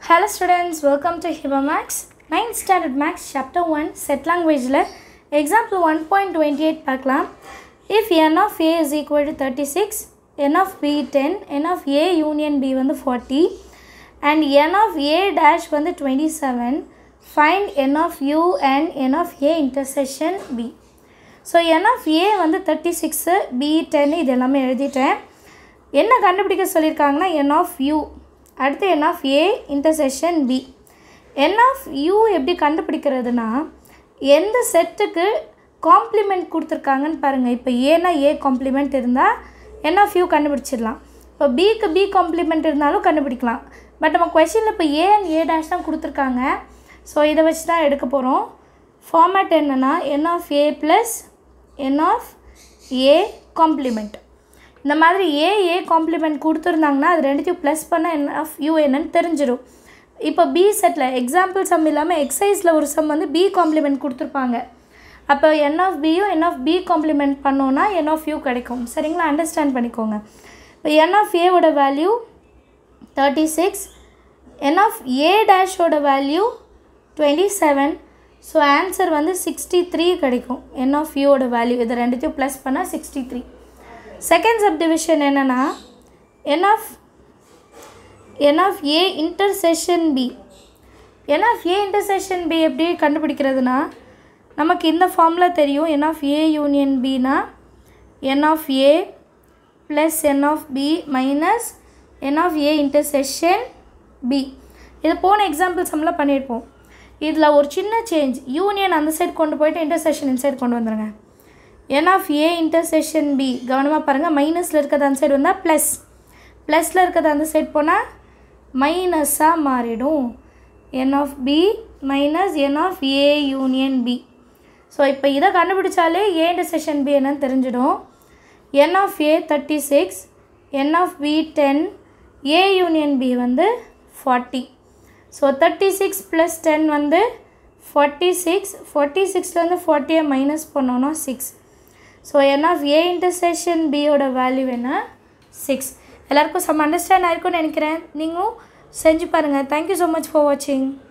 Hello students, welcome to Hiba Max. 9th Standard Max Chapter 1 Set Languageல Example 1.28 பார்க்கலாம் If n of a is equal to 36, n of b 10, n of a union b வந்து 40 and n of a dash வந்து 27, find n of u and n of a intersection b. So n of a வந்து thirty six B ten இது எல்லாமே எழுதிட்டேன் என்ன கண்டுபிடிக்க சொல்லியிருக்காங்கன்னா n of u அடுத்து n of a intersection b n of u எப்படி கண்டுபிடிக்கிறதுனா எந்த செட்டுக்கு காம்ப்ளிமெண்ட் கொடுத்துருக்காங்கன்னு பாருங்கள் இப்போ ஏனா ஏ காம்ப்ளிமெண்ட் இருந்தால் n of u கண்டுபிடிச்சிடலாம் இப்போ பிக்கு பி காம்ப்ளிமெண்ட் இருந்தாலும் கண்டுபிடிக்கலாம் பட் நம்ம கொஷினில் இப்போ ஏ அண்ட் ஏ டேஷ் தான் கொடுத்துருக்காங்க ஸோ இதை வச்சு தான் எடுக்க போகிறோம் ஃபார்மேட் என்னென்னா n of a plus n of a complement இந்த மாதிரி ஏ ஏ காம்ப்ளிமெண்ட் கொடுத்துருந்தாங்கன்னா அது ரெண்டுத்தையும் ப்ளஸ் பண்ண என் ஆஃப் யூ என்னன்னு தெரிஞ்சிடும் இப்போ பி செட்டில் எக்ஸாம்பிள் சம் இல்லாமல் எக்ஸசைஸில் ஒரு சம் வந்து பி காம்ப்ளிமெண்ட் கொடுத்துருப்பாங்க அப்போ என் ஆஃப் பியும் என் ஆஃப் பி காம்ப்ளிமெண்ட் பண்ணோன்னா என் ஆஃப் யூ கிடைக்கும் சரிங்களா அண்டர்ஸ்டாண்ட் பண்ணிக்கோங்க இப்போ என் ஆஃப் ஏவோட value thirty six n of A டேஷோட value twenty seven so answer வந்து சிக்ஸ்டி த்ரீ கிடைக்கும் என் ஆஃப் யூவோட வேல்யூ இதை ரெண்டுத்தையும் ப்ளஸ் பண்ணால் சிக்ஸ்டி த்ரீ செகண்ட் சப்டிவிஷன் என்னென்னா n of n of A intersection B n of A intersection B எப்படி கண்டுபிடிக்கிறதுனா நமக்கு இந்த ஃபார்மில் தெரியும் என் ஆஃப் ஏ யூனியன் பினா n of A plus n of B minus n of A intersection B இது போன எக்ஸாம்பிள் சம்மில் பண்ணியிருப்போம் இதில் ஒரு சின்ன சேஞ்ச் யூனியன் அந்த சைடு கொண்டு போயிட்டு இன்டர்செக்ஷன் இந்த சைடு கொண்டு வந்துடுங்க n of A intersection B கவனமாக பாருங்கள் மைனஸில் இருக்கிறது அந்த சைடு வந்தால் ப்ளஸ் ப்ளஸில் இருக்கிறது அந்த சைடு போனால் மைனஸாக மாறிடும் n of B minus n of A union B so இப்போ இதை கண்டுபிடிச்சாலே ஏ இன்டர்செக்ஷன் பி என்னன்னு தெரிஞ்சிடும் n of A thirty six n of B ten A union B வந்து forty so thirty six plus ten வந்து forty six forty சிக்ஸ்லேருந்து ஃபார்ட்டியை minus பண்ணோன்னா six so n of A intersection பியோட value என்ன six எல்லாருக்கும் சம் அண்டர்ஸ்டாண்ட் ஆயிருக்கும்னு நினைக்கிறேன் நீங்களும் செஞ்சு பாருங்கள் தேங்க்யூ ஸோ மச் ஃபார் வாட்சிங்